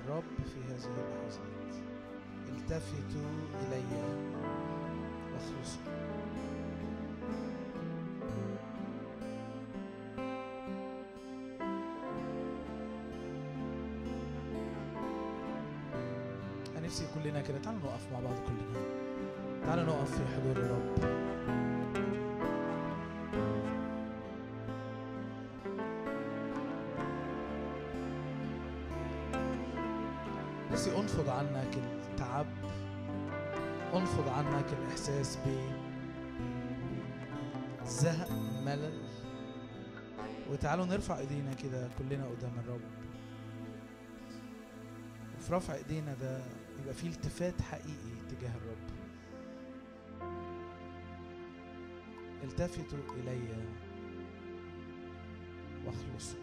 الرب في هذه اللحظات التفتوا إلي واخلصوا أنا نفسي كلنا كده تعالوا نقف مع بعض كلنا تعالوا نقف في حضور الرب نفسي انفض عنك التعب انفض عنك الاحساس ب زهق ملل وتعالوا نرفع ايدينا كده كلنا قدام الرب وفي رفع ايدينا ده يبقى فيه التفات حقيقي تجاه الرب التفتوا الي واخلصوا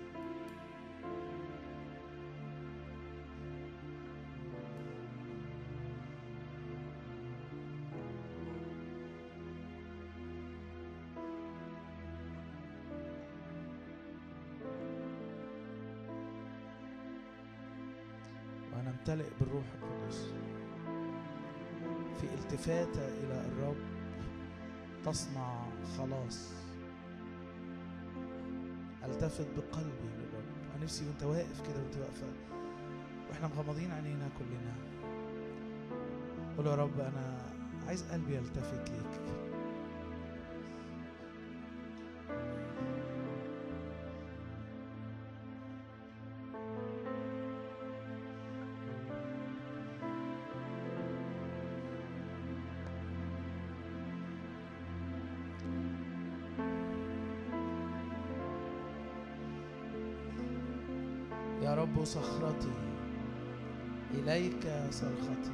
ونمتلئ بالروح القدس في التفاتة إلى الرب تصنع خلاص التفت بقلبي للرب انا نفسي وانت واقف كده وانت واقفه واحنا مغمضين عينينا كلنا قول يا رب انا عايز قلبي يلتفت ليك يا رب صخرتي إليك صرختي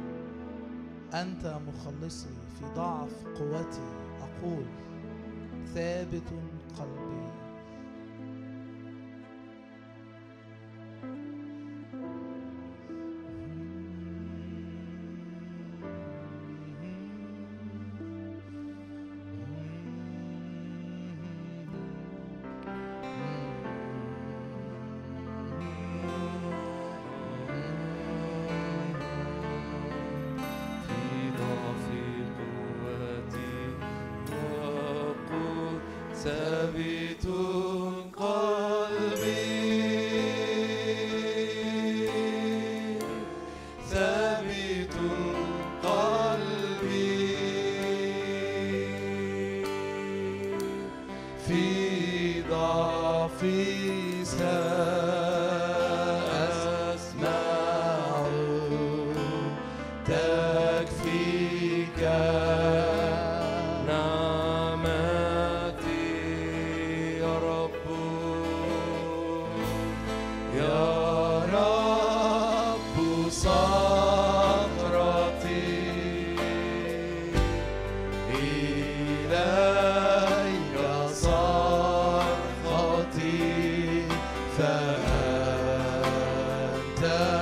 أنت مخلصي في ضعف قوتي أقول ثابت قلبي في ضعف قوتي وقل ثابت قلبي ثابت قلبي في ضعفي سأسمع تكفيك نعمتي يا رب يا رب صخرتي إليك صرختي فأنت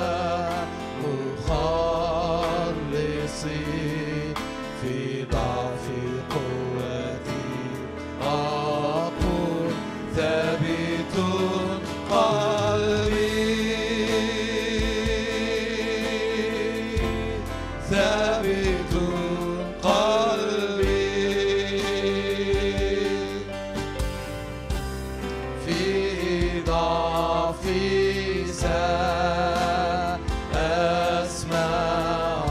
مخلصي في ضعف قوتي أقول ثابت قلبي ثابت قلبي في ضعفي سأسمع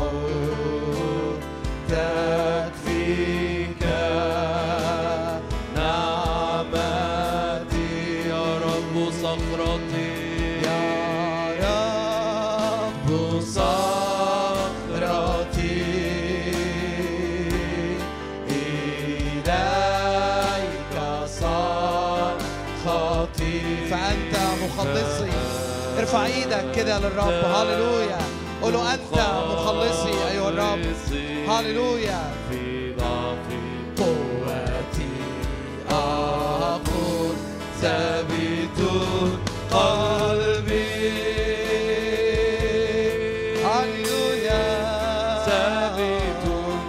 تكفيك نعمتي يا رب صخرتي يا رب صخرتي إليك صرختي فأنت مخلصي ارفع ايدك كده للرب هللويا قول له أنت مخلصي أيها الرب هللويا في ضعفي قوتي أقول ثابت قلبي هللويا ثابت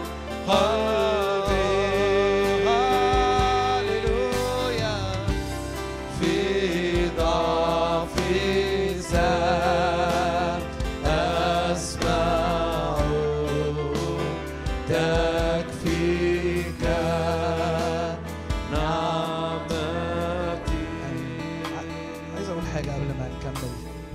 قلبي هللويا في ضعفي فيك نعمتي ع- عايز اقول حاجه قبل ما نكمل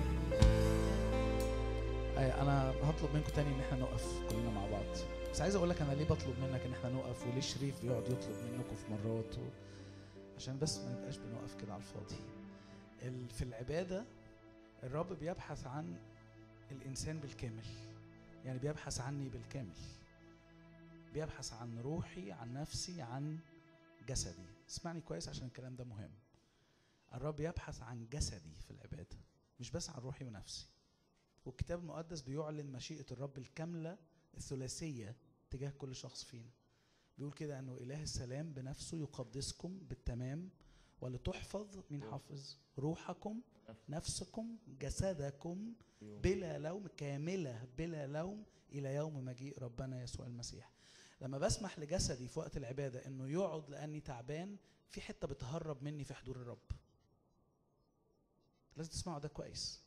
أي- انا هطلب منكم تاني ان احنا نقف كلنا مع بعض بس عايز اقول لك انا ليه بطلب منك ان احنا نقف وليه شريف بيقعد يطلب منكم في مرات و... عشان بس ما نبقاش بنقف كده على الفاضي ال... في العباده الرب بيبحث عن الانسان بالكامل يعني بيبحث عني بالكامل بيبحث عن روحي عن نفسي عن جسدي اسمعني كويس عشان الكلام ده مهم الرب يبحث عن جسدي في العبادة مش بس عن روحي ونفسي والكتاب المقدس بيعلن مشيئة الرب الكاملة الثلاثية تجاه كل شخص فينا بيقول كده أنه إله السلام بنفسه يقدسكم بالتمام ولتحفظ من حافظ روحكم نفسكم جسدكم بلا لوم كاملة بلا لوم إلى يوم مجيء ربنا يسوع المسيح لما بسمح لجسدي في وقت العبادة إنه يقعد لأني تعبان في حتة بتهرب مني في حضور الرب لازم تسمعوا ده كويس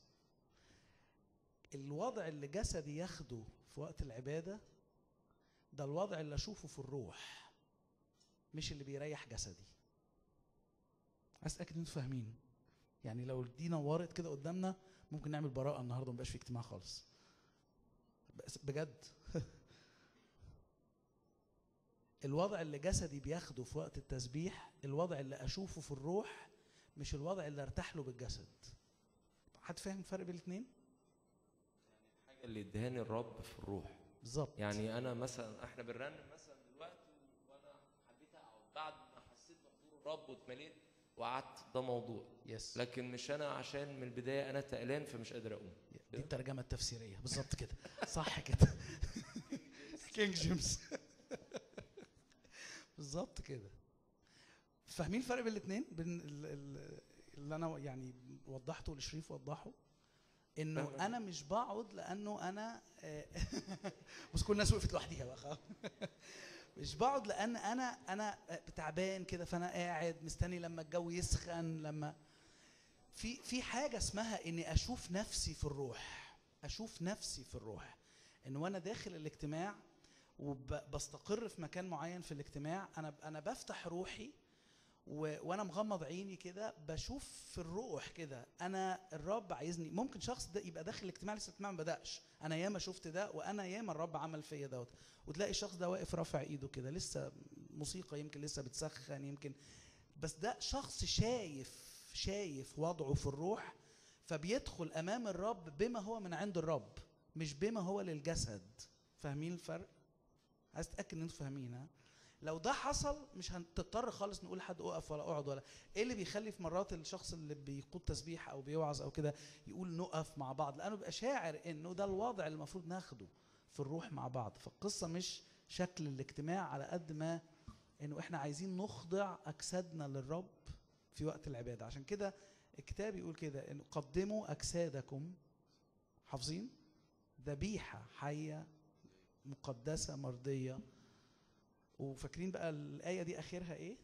الوضع اللي جسدي ياخده في وقت العبادة ده الوضع اللي أشوفه في الروح مش اللي بيريح جسدي عايز أتأكد إن انتوا فاهمين يعني لو دي نورت كده قدامنا ممكن نعمل براءة النهاردة مبقاش في اجتماع خالص بس بجد الوضع اللي جسدي بياخده في وقت التسبيح الوضع اللي اشوفه في الروح مش الوضع اللي ارتاح له بالجسد حد فاهم الفرق بين الاثنين الحاجه اللي ادهاني الرب في الروح بالظبط يعني انا مثلا احنا بنرنم مثلا دلوقتي وانا حبيت اقعد بعد ما حسيت بحضور الرب واتمليت وقعدت ده موضوع يس لكن مش انا عشان من البدايه انا تقلان فمش قادر اقوم دي الترجمه التفسيريه بالظبط كده صح كده كينج جيمس بالظبط كده فاهمين الفرق بين الاثنين بين ال- ال- اللي انا يعني وضحته والشريف وضحه انه فاهم. انا مش بقعد لانه انا آه، بس كل الناس وقفت لوحديها بقى خلاص. مش بقعد لان انا انا تعبان كده فانا قاعد مستني لما الجو يسخن لما في في حاجه اسمها اني اشوف نفسي في الروح اشوف نفسي في الروح ان وانا داخل الاجتماع وبستقر في مكان معين في الاجتماع انا انا بفتح روحي و... وانا مغمض عيني كده بشوف في الروح كده انا الرب عايزني ممكن شخص ده يبقى داخل الاجتماع لسه الاجتماع ما بداش انا ياما شفت ده وانا ياما الرب عمل فيا دوت وتلاقي الشخص ده واقف رافع ايده كده لسه موسيقى يمكن لسه بتسخن يمكن بس ده شخص شايف شايف وضعه في الروح فبيدخل امام الرب بما هو من عند الرب مش بما هو للجسد فاهمين الفرق عايز اتاكد ان انتوا فاهمين ها لو ده حصل مش هنضطر خالص نقول حد اقف ولا اقعد ولا ايه اللي بيخلي في مرات الشخص اللي بيقود تسبيح او بيوعظ او كده يقول نقف مع بعض لانه بيبقى شاعر انه ده الوضع اللي المفروض ناخده في الروح مع بعض فالقصه مش شكل الاجتماع على قد ما انه احنا عايزين نخضع اجسادنا للرب في وقت العباده عشان كده الكتاب يقول كده ان قدموا اجسادكم حافظين ذبيحه حيه مقدسه مرضيه وفاكرين بقى الايه دي اخرها ايه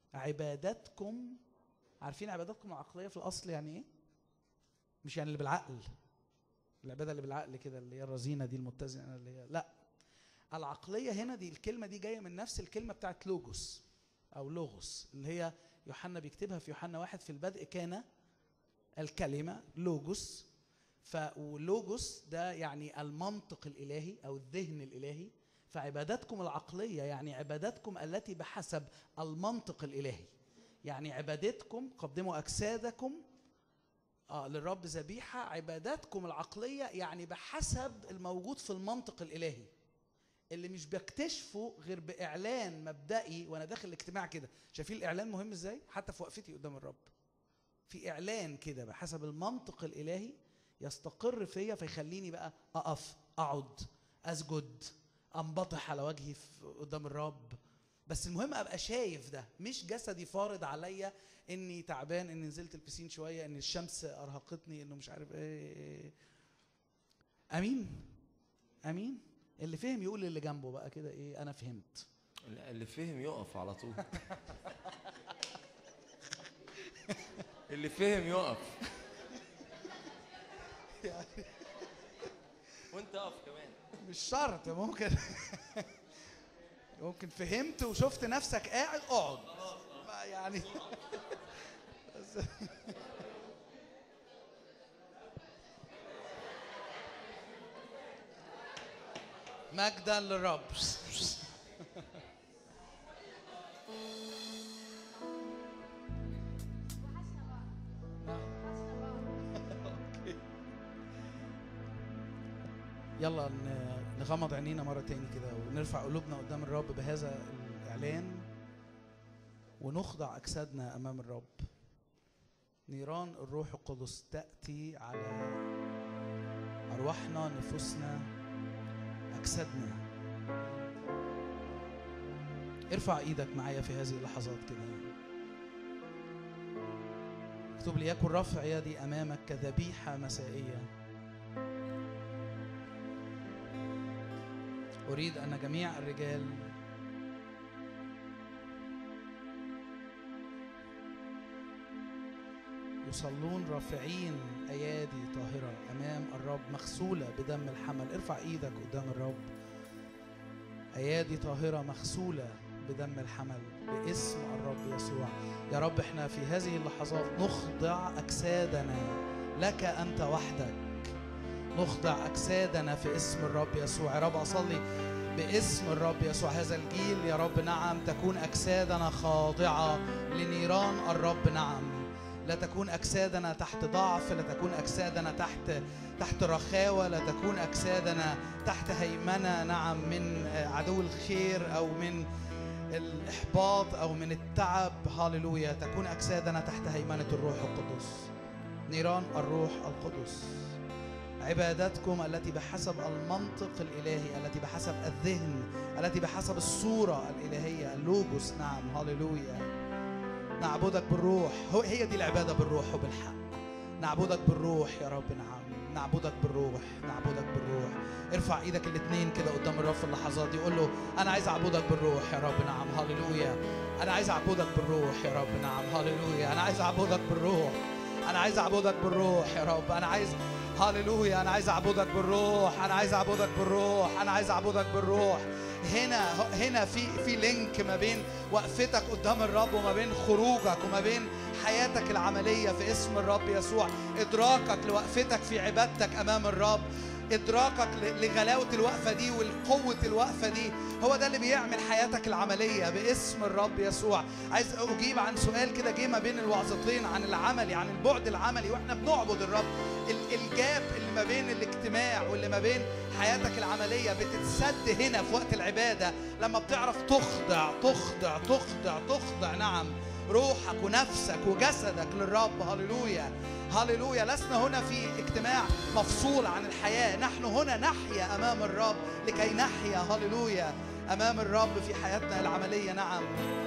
عبادتكم عارفين عبادتكم العقليه في الاصل يعني ايه مش يعني اللي بالعقل العباده اللي بالعقل كده اللي هي الرزينه دي المتزنه اللي هي لا العقليه هنا دي الكلمه دي جايه من نفس الكلمه بتاعت لوجوس او لوغوس اللي هي يوحنا بيكتبها في يوحنا واحد في البدء كان الكلمه لوجوس فلوجوس ده يعني المنطق الالهي او الذهن الالهي فعبادتكم العقليه يعني عبادتكم التي بحسب المنطق الالهي يعني عبادتكم قدموا اجسادكم آه للرب ذبيحه عباداتكم العقليه يعني بحسب الموجود في المنطق الالهي اللي مش بكتشفه غير باعلان مبدئي وانا داخل الاجتماع كده شايفين الاعلان مهم ازاي حتى في وقفتي قدام الرب في اعلان كده بحسب المنطق الالهي يستقر فيا فيخليني بقى اقف اقعد اسجد انبطح على وجهي في قدام الرب بس المهم ابقى شايف ده مش جسدي فارض عليا اني تعبان اني نزلت البسين شويه ان الشمس ارهقتني انه مش عارف ايه امين امين اللي فهم يقول اللي جنبه بقى كده ايه انا فهمت لا، اللي فهم يقف على طول اللي فهم يقف وانت اقف كمان مش شرط ممكن ممكن فهمت وشفت نفسك قاعد اقعد ما يعني بس- مجدا للرب أوكي. يلا ن- نغمض عينينا مرة تاني كده ونرفع قلوبنا قدام الرب بهذا الإعلان ونخضع أجسادنا أمام الرب نيران الروح القدس تأتي على أرواحنا نفوسنا أجسادنا ارفع ايدك معايا في هذه اللحظات كده اكتب ليكن رفع يدي امامك كذبيحه مسائيه اريد ان جميع الرجال يصلون رافعين ايادي طاهره امام الرب مغسوله بدم الحمل ارفع ايدك قدام الرب ايادي طاهره مغسوله بدم الحمل باسم الرب يسوع يا رب احنا في هذه اللحظات نخضع اجسادنا لك انت وحدك نخضع اجسادنا في اسم الرب يسوع يا رب اصلي باسم الرب يسوع هذا الجيل يا رب نعم تكون اجسادنا خاضعه لنيران الرب نعم لا تكون اجسادنا تحت ضعف لا تكون اجسادنا تحت تحت رخاوه لا تكون اجسادنا تحت هيمنه نعم من عدو الخير او من الاحباط او من التعب هاليلويا تكون اجسادنا تحت هيمنه الروح القدس نيران الروح القدس عبادتكم التي بحسب المنطق الالهي التي بحسب الذهن التي بحسب الصوره الالهيه اللوجوس نعم هاليلويا نعبدك بالروح هو هي دي العباده بالروح وبالحق نعبدك بالروح يا رب نعم نعبدك بالروح نعبدك بالروح ارفع ايدك الاثنين كده قدام الرب في اللحظات دي قول له انا عايز اعبدك بالروح يا رب نعم هاليلويا انا عايز اعبدك بالروح يا رب نعم هاليلويا انا عايز اعبدك بالروح انا عايز اعبدك بالروح يا رب انا عايز هاليلويا انا عايز اعبدك بالروح انا عايز اعبدك بالروح انا عايز اعبدك بالروح هنا هنا في في لينك ما بين وقفتك قدام الرب وما بين خروجك وما بين حياتك العمليه في اسم الرب يسوع ادراكك لوقفتك في عبادتك امام الرب ادراكك ل- لغلاوه الوقفه دي والقوه الوقفه دي هو ده اللي بيعمل حياتك العمليه باسم الرب يسوع عايز اجيب عن سؤال كده جه ما بين الوعظتين عن العملي عن البعد العملي واحنا بنعبد الرب ال- الجاب اللي ما بين الاجتماع واللي ما بين حياتك العمليه بتتسد هنا في وقت العباده لما بتعرف تخضع تخضع تخضع تخضع نعم روحك ونفسك وجسدك للرب هللويا هللويا لسنا هنا في اجتماع مفصول عن الحياه نحن هنا نحيا امام الرب لكي نحيا هللويا امام الرب في حياتنا العمليه نعم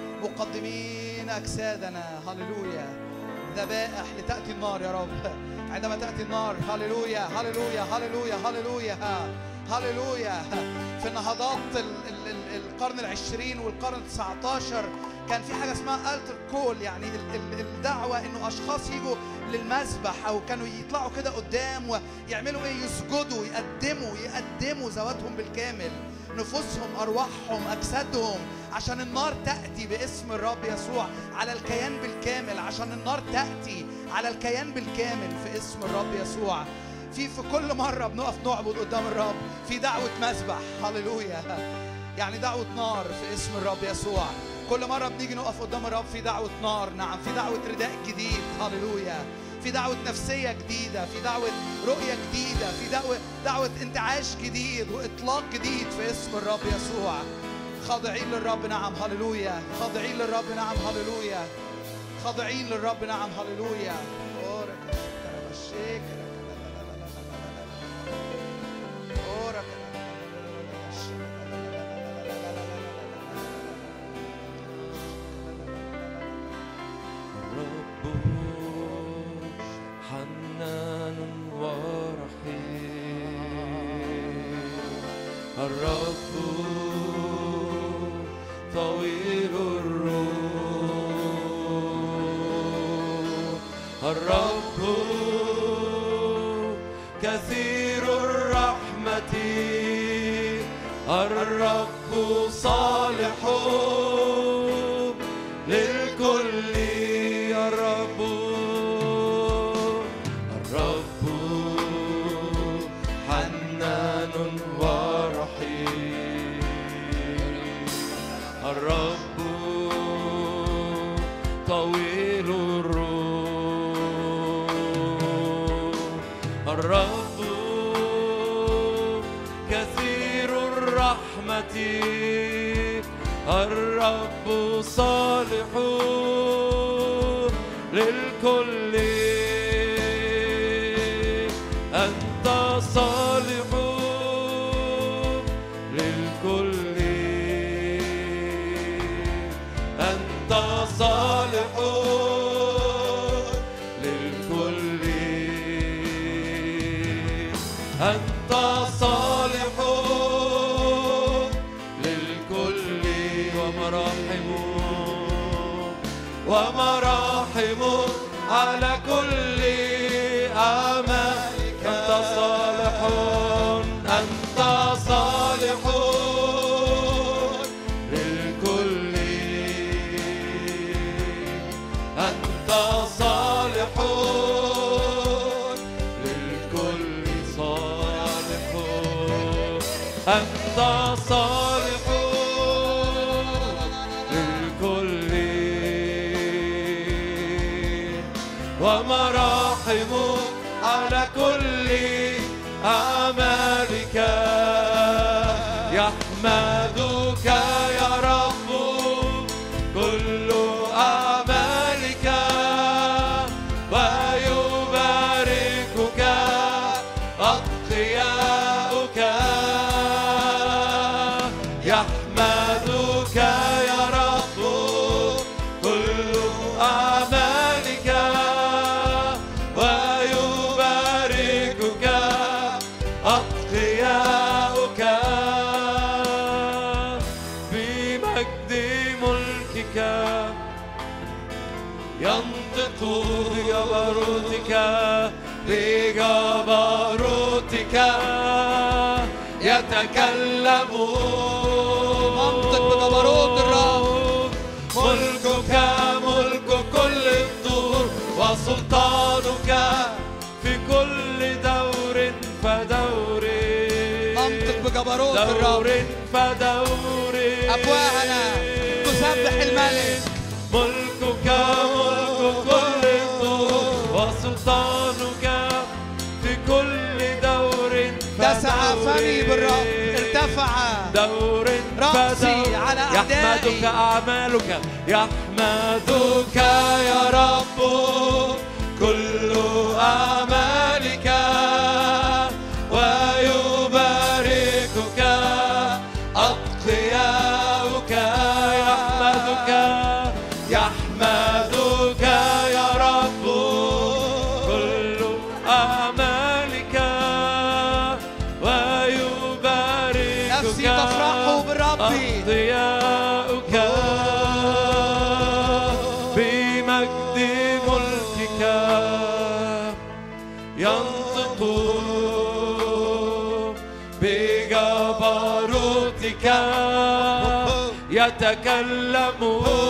مقدمين اجسادنا هللويا ذبائح لتاتي النار يا رب عندما تاتي النار هللويا هللويا هللويا هللويا هللويا في نهضات ال- ال- ال- القرن العشرين والقرن التسعة عشر كان في حاجة اسمها ألتر كول يعني ال- ال- الدعوة إنه أشخاص يجوا للمذبح أو كانوا يطلعوا كده قدام ويعملوا إيه يسجدوا يقدموا يقدموا ذواتهم بالكامل نفوسهم أرواحهم أجسادهم عشان النار تأتي باسم الرب يسوع على الكيان بالكامل عشان النار تأتي على الكيان بالكامل في اسم الرب يسوع في في كل مرة بنقف نعبد قدام الرب في دعوة مذبح هللويا يعني دعوة نار في اسم الرب يسوع كل مرة بنيجي نقف قدام الرب في دعوة نار نعم في دعوة رداء جديد هللويا في دعوة نفسية جديدة في دعوة رؤية جديدة في دعوة دعوة انتعاش جديد وإطلاق جديد في اسم الرب يسوع خاضعين للرب نعم هللويا خاضعين للرب نعم هللويا خاضعين للرب نعم هللويا أورك كربشيك أورك الرب حنان ورحيم الرب طويل الروح الرب كثير الرحمة الرب صالح للكل الرب الرب حنان ورحيم الرب طويل الروح الرب كثير الرحمة الرب صالح للكل أنت صالح للكل أنت صالح للكل أنت صالح للكل ومراحم ومراحم على كل أعمالك أنت صالح أنت صالح للكل أنت صالح للكل صالح أنت صالح للكل ومراحم على كل أعمالك يحمدك يا رب كل أعمالك ويباركك أتقياؤك يحمدك يا رب كل أعمالك ويباركك أتقياؤك بمجد ملكك ينطق بجبروتك بجبروتك يتكلم منطق بجبروت الرب. ملكك ملك كل الدور وسلطانك في كل دور فدور منطق بجبروت الرب دور فدور أفواهنا تسبح الملك. ملكك ملك كل الدور وسلطانك في كل دور دسع فدور. فمي بالرب ارتفع دور رأسي فدور. على يحمدك أعدائي. أعمالك يحمدك يا رب كل أعمالك ويباركك أتقياؤك يحمدك يحمدك يا رب كل أعمالك ويباركك نفسي تفرح بالرب. أضياؤك بمجد ملكك ينطق بجبروتك يتكلم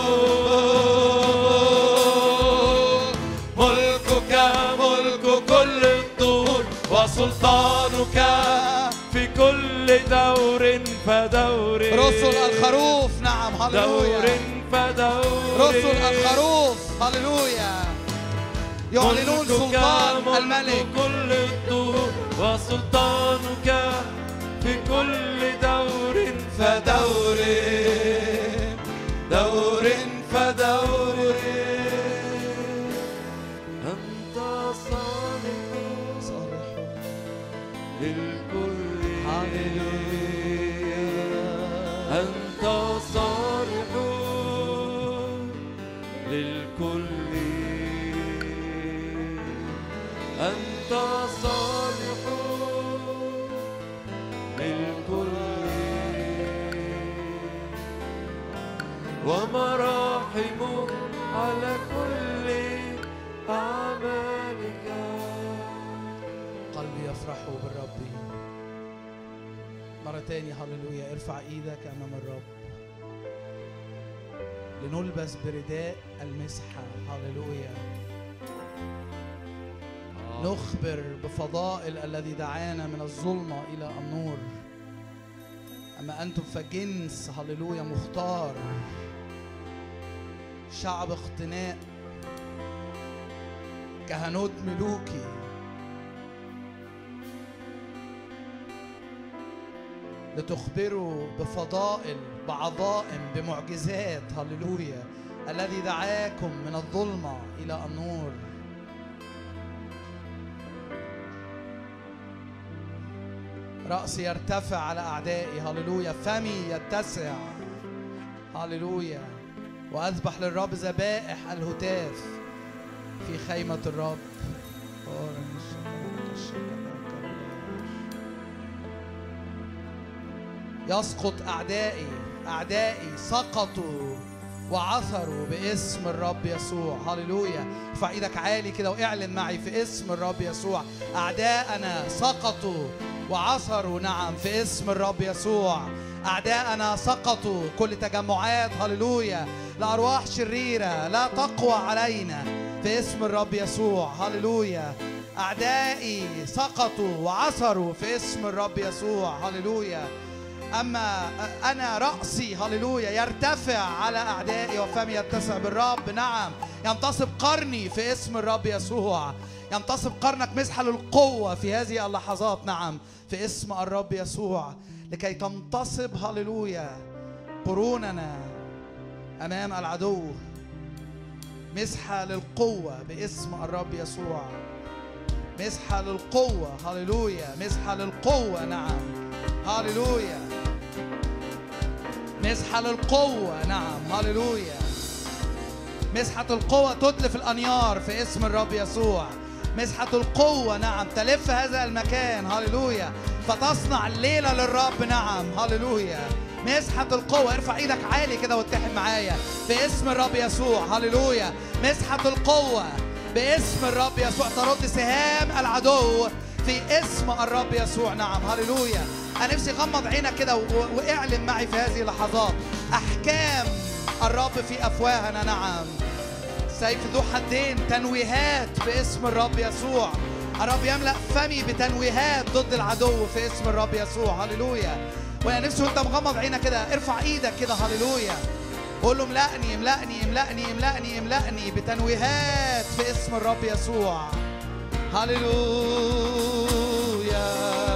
ملكك ملك كل الدور وسلطانك في كل دور فدور رسل الخروف نعم دور هللويا فدور رسل الخروف هللويا يعلنون ملكك سلطان ملك الملك كل الدور وسلطانك في كل دور فدور دور فدور أنت صالح للكل أنت صالح للكل أنت صالح للكل ومراحم على كل أعمالك قلبي يفرح بالرب مرة تاني هللويا ارفع ايدك امام الرب لنلبس برداء المسحة هللويا نخبر بفضائل الذي دعانا من الظلمة إلى النور أما أنتم فجنس هللويا مختار شعب اقتناء كهنوت ملوكي لتخبروا بفضائل بعظائم بمعجزات هللويا الذي دعاكم من الظلمة إلى النور رأسي يرتفع على أعدائي هللويا فمي يتسع هللويا وأذبح للرب ذبائح الهتاف في خيمة الرب يسقط أعدائي أعدائي سقطوا وعثروا باسم الرب يسوع هللويا ارفع ايدك عالي كده واعلن معي في اسم الرب يسوع اعداءنا سقطوا وعثروا نعم في اسم الرب يسوع اعداءنا سقطوا كل تجمعات هللويا لارواح شريره لا تقوى علينا في اسم الرب يسوع هللويا اعدائي سقطوا وعثروا في اسم الرب يسوع هللويا أما أنا رأسي هللويا يرتفع على أعدائي وفمي يتسع بالرب نعم ينتصب قرني في اسم الرب يسوع ينتصب قرنك مسحة للقوة في هذه اللحظات نعم في اسم الرب يسوع لكي تنتصب هللويا قروننا أمام العدو مسحة للقوة باسم الرب يسوع مسحة للقوة هللويا مسحة للقوة نعم هللويا مسحة للقوة نعم هللويا مسحة القوة تتلف الأنيار في اسم الرب يسوع مسحة القوة نعم تلف هذا المكان هللويا فتصنع الليلة للرب نعم هللويا مسحة القوة ارفع ايدك عالي كده واتحد معايا باسم الرب يسوع هللويا مسحة القوة باسم الرب يسوع ترد سهام العدو في اسم الرب يسوع نعم هللويا انا نفسي غمض عينك كده و- واعلن معي في هذه اللحظات احكام الرب في افواهنا نعم سيف ذو حدين تنويهات باسم الرب يسوع الرب يملأ فمي بتنويهات ضد العدو في اسم الرب يسوع هللويا وانا نفسي وانت مغمض عينك كده ارفع ايدك كده هللويا قول له املأني املأني املأني املأني املأني بتنويهات في اسم الرب يسوع هللويا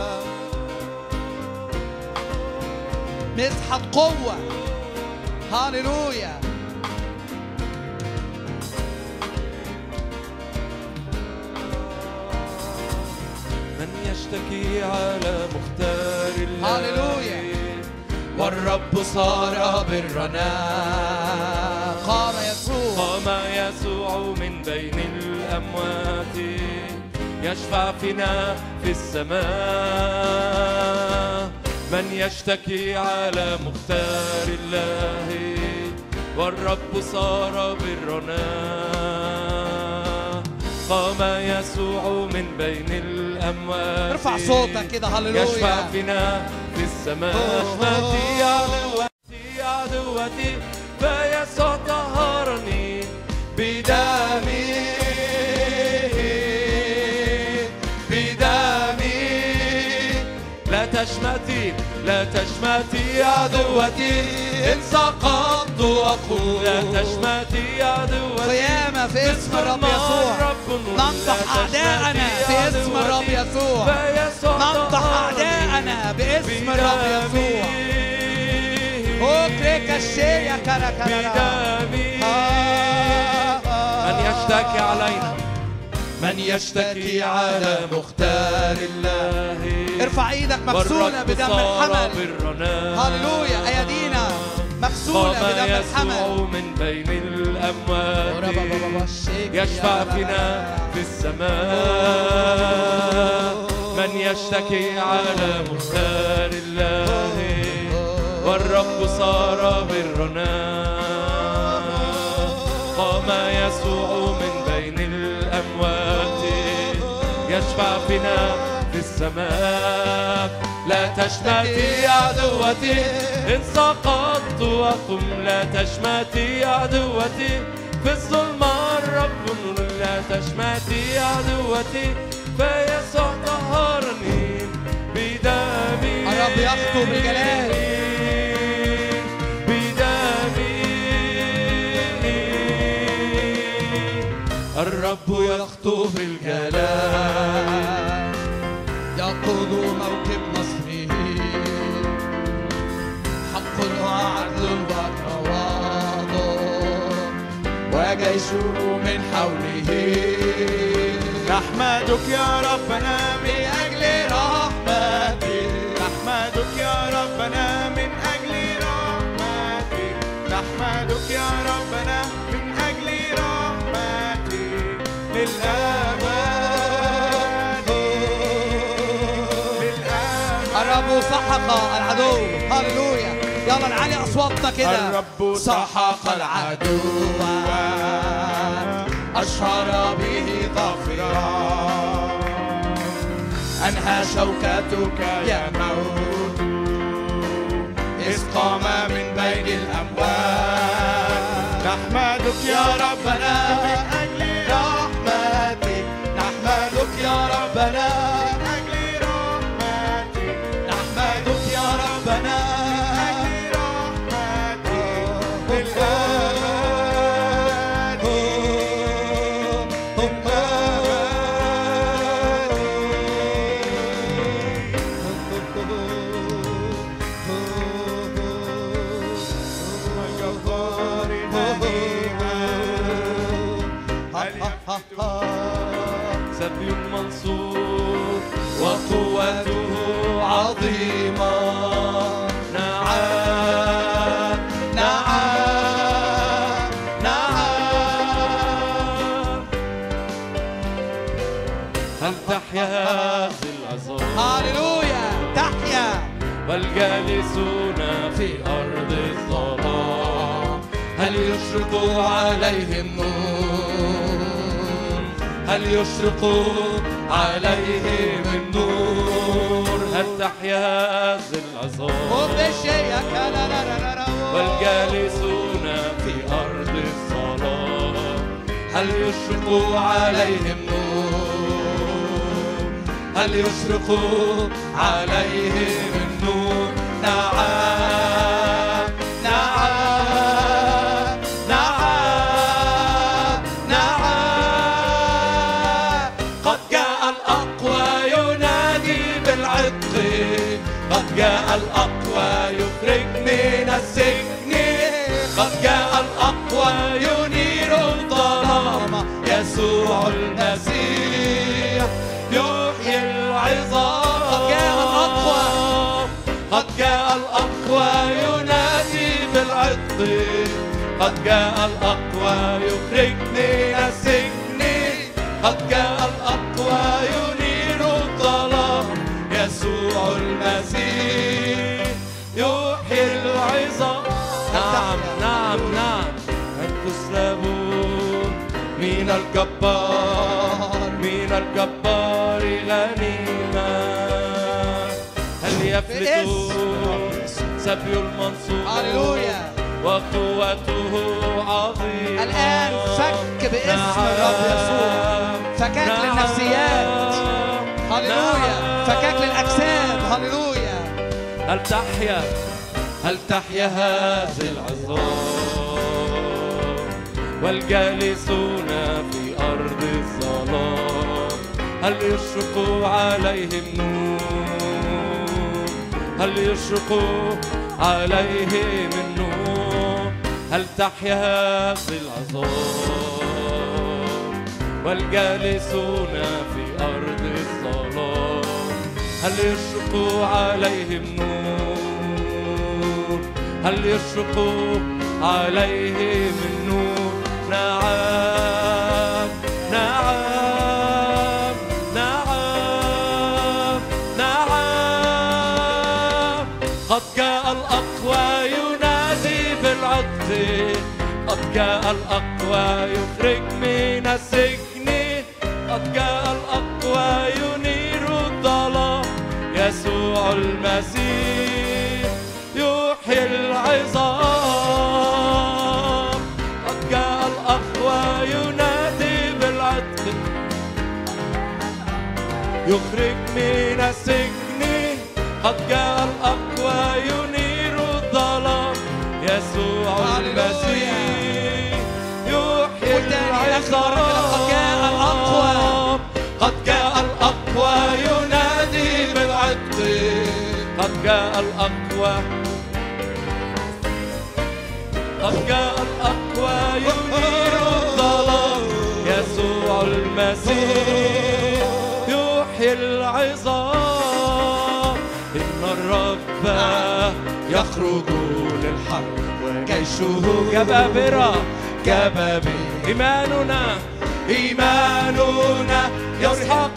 مسحة قوة هللويا من يشتكي على مختار الله هللويا. والرب صار برنا قام يسوع قام يسوع من بين الأموات يشفع فينا في السماء من يشتكي على مختار الله والرب صار برنا قام يسوع من بين الأموات ارفع صوتك كده هللويا. يشفع فينا في السماء أشمتي عدوتي عدوتي فيسوع طهرني بدمي بدمي لا تشمتي لا تشمتي عدوتي إن سقطت أقول لا تشمتي عدوتي قيامة في اسم الرب يسوع ننطح أعداءنا في اسم الرب يسوع ننطح أعداءنا باسم الرب يسوع أوكريك الشيء كرا كرا بدمي من يشتكي علينا من يشتكي على مختار الله ارفع ايدك مغسولة والرب بدم صار الحمل برنا هللويا ايادينا مغسولة قام بدم يسوع الحمل من بين الأموات يشفع فينا في السماء من يشتكي على مختار الله والرب صار برنا قام يسوع من بين الأموات يشفع فينا في السماء لا تشمتي عدوتي إن سقطت وقم لا تشمتي عدوتي في الظلمة الرب نور لا تشمتي عدوتي فيسوع طهرني بدمي الرب يخطو بالجلال. بدمي الرب يخطو بالجلال يقود موكب نصره حق وعدل وتواضع وجيشه من حوله نحمدك يا ربنا من أجل رحمتك نحمدك يا ربنا من أجل رحمتك نحمدك يا ربنا من أجل رحمتك للأبد للأبد الرب سحق العدو هللويا يلا نعلي اصواتنا كده الرب سحق العدو اشهر به ظفرا انهى شوكتك يا موت اذ قام من بين الاموات نحمدك يا ربنا من أجل رحمتك نحمدك يا ربنا من أجل رحمتك نحمدك يا ربنا سبي منصور وقوته عظيمة نعم نعم نعم هل تحيا هذه العظام هللويا تحيا والجالسون في أرض الظلام هل يشرق عليهم نور هل يشرق عليهم النور هل تحيا هذه العظام والجالسون في أرض الظلام هل يشرق عليهم نور هل يشرق عليهم النور نعم نعم نعم نعم قد جاء الأقوى ينادي بالعتق قد جاء الأقوى يخرج من السجن قد جاء الأقوى ينير الظلام يسوع المسيح يحيي العظام قد جاء الأقوى. قد جاء الأقوى ينادي بالعتق قد جاء الأقوى يخرج من السجن قد جاء الأقوى ينير الظلام يسوع المسيح يحيي العظام نعم نعم نعم هل تسلبون من الجبار من الجبار غنيمة هل يفلتون سبي المنصور هللويا. وقوته عظيمة الآن فك باسم الرب يسوع. فكاك نعم. للنفسيات. هللويا نعم. فكاك للاجساد هللويا هل تحيا هل تحيا هذه العظام والجالسون في أرض الظلام هل يشرق عليهم نور هل يشرق عليهم النور هل تحيا هذه العظام والجالسون في أرض الظلام هل يشرق عليهم نور هل يشرق عليهم النور نعم نعم نعم نعم قد جاء الأقوى ينادي بالعدل قد جاء الأقوى يخرج من السجن قد جاء الأقوى ينير الظلام يسوع المسيح يحيي العظام قد جاء الأقوى ينادي بالعتق يخرج من السجن قد جاء الأقوى ينير الظلام يسوع هللويا. المسيح يحيي قول تاني آخر مرة كده، قد جاء الأقوى. العظام قد جاء الأقوى ينادي بالعتق قد جاء الأقوى قد جاء الأقوى ينير الظلام يسوع المسيح يحيي العظام إن الرب يخرج للحرب وجيشه جبابرة جبابرة إيماننا إيماننا يسحق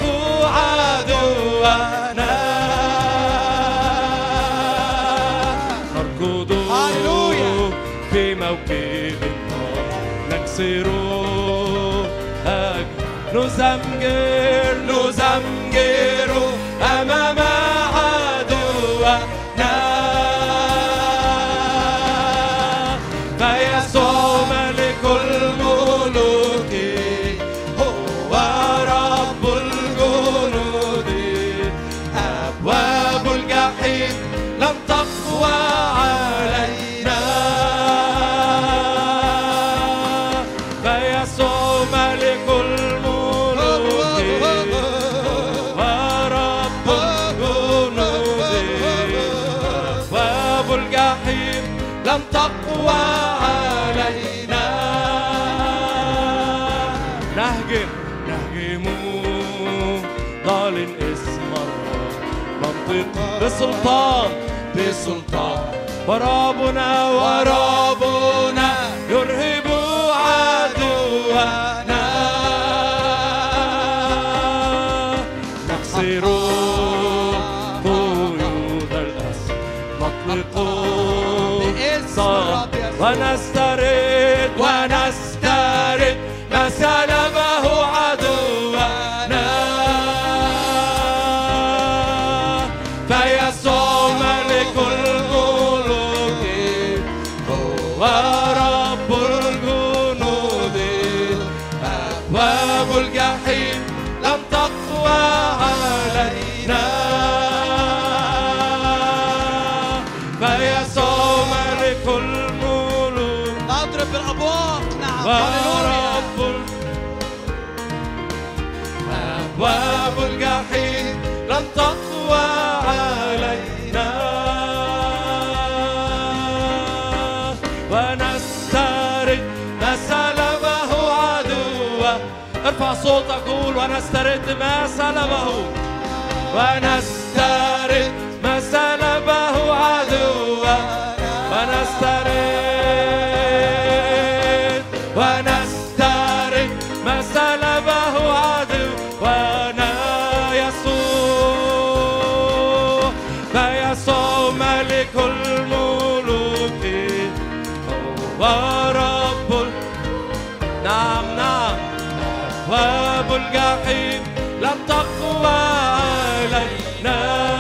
عدونا نركض هللويا. في موكب النار نكسر أج- نزمجر نزمجر أمام عدونا فيسوع ملك الملوك هو رب الجنود أبواب الجحيم لن تقوى علينا فيسوع ملك الملوك ورب الجنود أبواب الجحيم لن تقوى علينا نهجم نهجم ضال اسم الرب منطق بسلطان بسلطان وربنا وربنا يرهب عدونا نكسر قيود الأسد نطلق باسم صار الرب يسوع. ونسترد ونسترد ما سلبه عدونا فيسوع ملك الملوك هو رب الجنود أبواب الجحيم لم تقوى علينا فيسوع ملك الملوك نضرب بالابواق نعم هللويا ورب ال- أبواب الجحيم لن تقوى علينا ونسترد ما سلبه عدوه ارفع صوتك قول ونسترد ما سلبه ونسترد ما سلبه عدوه ونسترد ونسترد ما سلبه عدونا يسوع فيسوع ملك الملوك هو رب ال- نعم نعم أبواب الجحيم لن تقوى علينا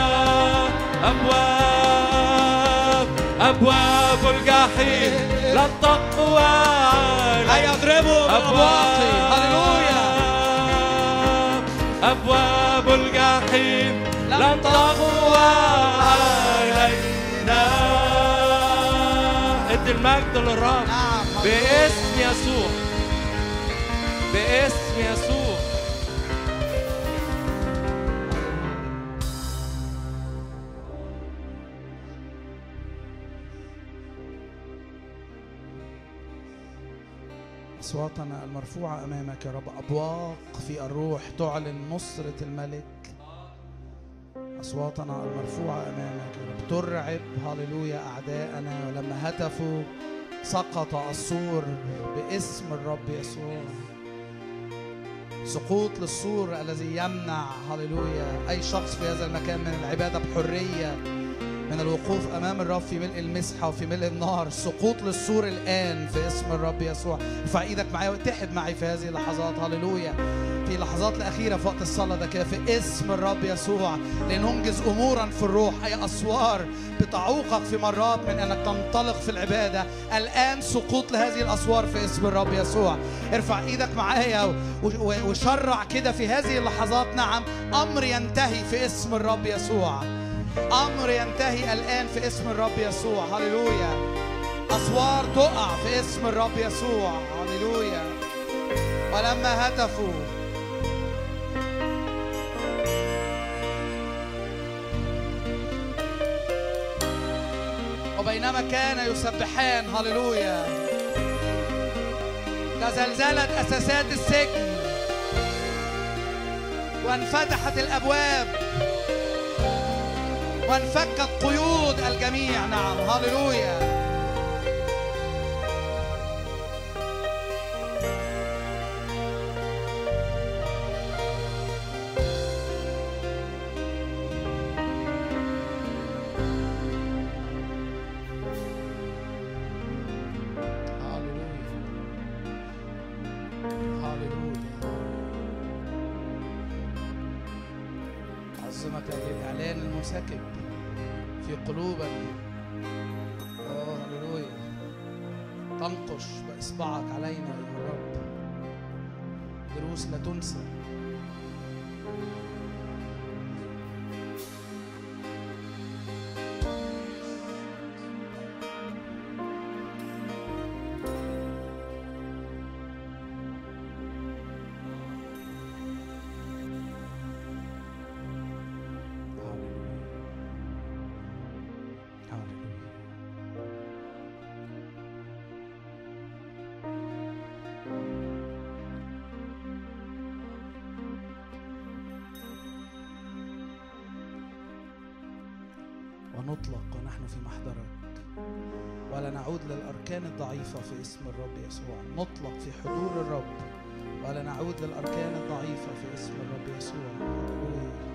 أبواب أبواب الجحيم لن تقوى علينا هيا اضربوا بالابواق هللويا أبواب الجحيم لن تقوى علينا ادي المجد للرب نعم باسم يسوع باسم يسوع أصواتنا المرفوعة أمامك يا رب أبواق في الروح تعلن نصرة الملك أصواتنا المرفوعة أمامك يا رب ترعب هللويا أعداءنا ولما هتفوا سقط السور باسم الرب يسوع سقوط للسور الذي يمنع هللويا أي شخص في هذا المكان من العبادة بحرية من الوقوف امام الرب في ملء المسحه وفي ملء النار سقوط للسور الان في اسم الرب يسوع ارفع ايدك معايا واتحد معي في هذه اللحظات هللويا في اللحظات الاخيره في وقت الصلاه ده كده في اسم الرب يسوع لننجز امورا في الروح اي اسوار بتعوقك في مرات من انك تنطلق في العباده الان سقوط لهذه الاسوار في اسم الرب يسوع ارفع ايدك معايا و- و- وشرع كده في هذه اللحظات نعم امر ينتهي في اسم الرب يسوع امر ينتهي الان في اسم الرب يسوع هللويا اسوار تقع في اسم الرب يسوع هللويا ولما هتفوا وبينما كان يسبحان هللويا تزلزلت اساسات السجن وانفتحت الابواب وانفكت قيود الجميع نعم هللويا هللويا هللويا عظمك للإعلان المنسكب في قلوبنا أوه هللويا تنقش بإصبعك علينا يا رب دروس لا تنسى هللويا ونطلق ونحن في محضرك ولا نعود للأركان الضعيفة في اسم الرب يسوع نطلق في حضور الرب ولا نعود للأركان الضعيفة في اسم الرب يسوع هللويا